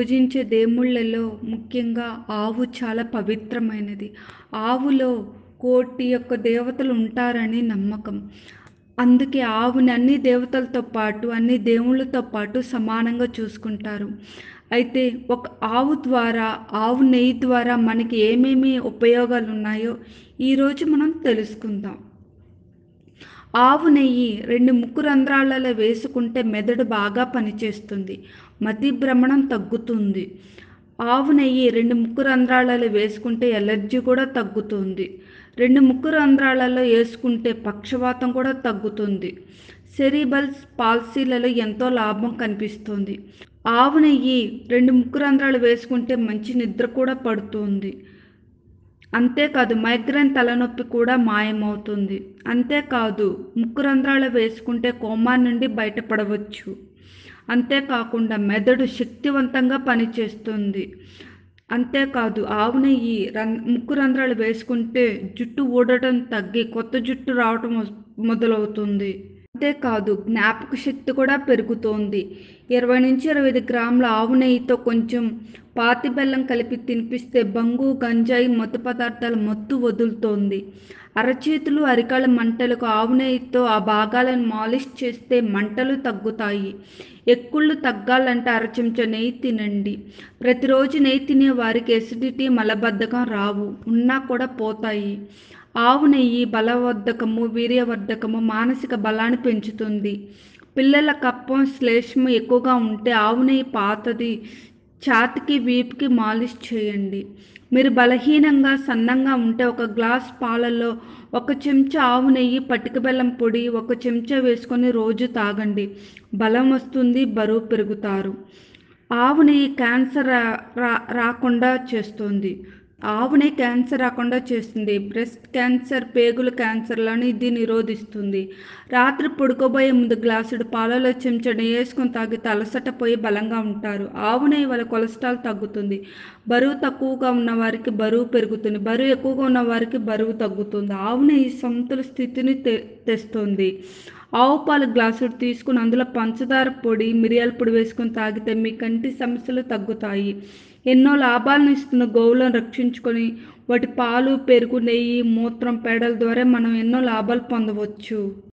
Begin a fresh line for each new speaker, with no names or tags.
పూజించే దేవుళ్ళలో ముఖ్యంగా ఆవు చాలా పవిత్రమైనది ఆవులో కోటి యొక్క దేవతలు ఉంటారని నమ్మకం అందుకే ఆవుని అన్ని దేవతలతో పాటు అన్ని దేవుళ్ళతో పాటు సమానంగా చూసుకుంటారు అయితే ఒక ఆవు ద్వారా ఆవు నెయ్యి ద్వారా మనకి ఏమేమి ఉపయోగాలు ఉన్నాయో ఈరోజు మనం తెలుసుకుందాం ఆవు నెయ్యి రెండు ముక్కు రంధ్రాలలో వేసుకుంటే మెదడు బాగా పనిచేస్తుంది మతి భ్రమణం తగ్గుతుంది ఆవు నెయ్యి రెండు ముక్కు రంధ్రాలలో వేసుకుంటే ఎలర్జీ కూడా తగ్గుతుంది రెండు ముక్కు రంధ్రాలలో వేసుకుంటే పక్షవాతం కూడా తగ్గుతుంది సెరిబల్స్ పాలసీలలో ఎంతో లాభం కనిపిస్తుంది ఆవు నెయ్యి రెండు ముక్కు రంధ్రాలు వేసుకుంటే మంచి నిద్ర కూడా పడుతుంది అంతేకాదు మైగ్రేన్ తలనొప్పి కూడా మాయమవుతుంది అంతేకాదు ముక్కు రంధ్రాలు వేసుకుంటే కోమా నుండి బయటపడవచ్చు అంతేకాకుండా మెదడు శక్తివంతంగా పనిచేస్తుంది అంతేకాదు ఆవు నెయ్యి రం ముక్కు రంధ్రాలు వేసుకుంటే జుట్టు ఊడటం తగ్గి కొత్త జుట్టు రావటం మొదలవుతుంది అంతేకాదు జ్ఞాపక శక్తి కూడా పెరుగుతోంది ఇరవై నుంచి ఇరవై ఐదు గ్రాముల ఆవు నెయ్యితో కొంచెం పాతి బెల్లం కలిపి తినిపిస్తే బంగు గంజాయి మత్తు పదార్థాల మత్తు వదులుతోంది అరచేతులు అరికాల మంటలకు ఆవు నెయ్యితో ఆ భాగాలను మాలిష్ చేస్తే మంటలు తగ్గుతాయి ఎక్కుళ్ళు తగ్గాలంటే అర చెంచా నెయ్యి తినండి ప్రతిరోజు నెయ్యి తినే వారికి ఎసిడిటీ మలబద్ధకం రావు ఉన్నా కూడా పోతాయి ఆవు నెయ్యి బలవర్ధకము వీర్యవర్ధకము మానసిక బలాన్ని పెంచుతుంది పిల్లల కప్పం శ్లేష్మ ఎక్కువగా ఉంటే ఆవు నెయ్యి పాతది ఛాతికి వీపుకి మాలిష్ చేయండి మీరు బలహీనంగా సన్నంగా ఉంటే ఒక గ్లాస్ పాలలో ఒక చెంచా ఆవు నెయ్యి పటిక బెల్లం పొడి ఒక చెంచా వేసుకొని రోజు తాగండి బలం వస్తుంది బరువు పెరుగుతారు ఆవు నెయ్యి క్యాన్సర్ రా రాకుండా చేస్తుంది ఆవునే క్యాన్సర్ రాకుండా చేస్తుంది బ్రెస్ట్ క్యాన్సర్ పేగుల క్యాన్సర్లను ఇది నిరోధిస్తుంది రాత్రి పడుకోబోయే ముందు గ్లాసుడు పాలలో చెంచా నెయ్యి వేసుకొని తాగితే అలసట పోయి బలంగా ఉంటారు ఆవు నెయ్యి వల్ల కొలెస్ట్రాల్ తగ్గుతుంది బరువు తక్కువగా ఉన్న వారికి బరువు పెరుగుతుంది బరువు ఎక్కువగా ఉన్న వారికి బరువు తగ్గుతుంది ఆవు నెయ్యి సమతుల స్థితిని తె తెస్తుంది ఆవు పాలు గ్లాసుడు తీసుకుని అందులో పంచదార పొడి మిరియాల పొడి వేసుకొని తాగితే మీ కంటి సమస్యలు తగ్గుతాయి ఎన్నో లాభాలను ఇస్తున్న గోవులను రక్షించుకొని వాటి పాలు పెరుగు నెయ్యి మూత్రం పేడల ద్వారా మనం ఎన్నో లాభాలు పొందవచ్చు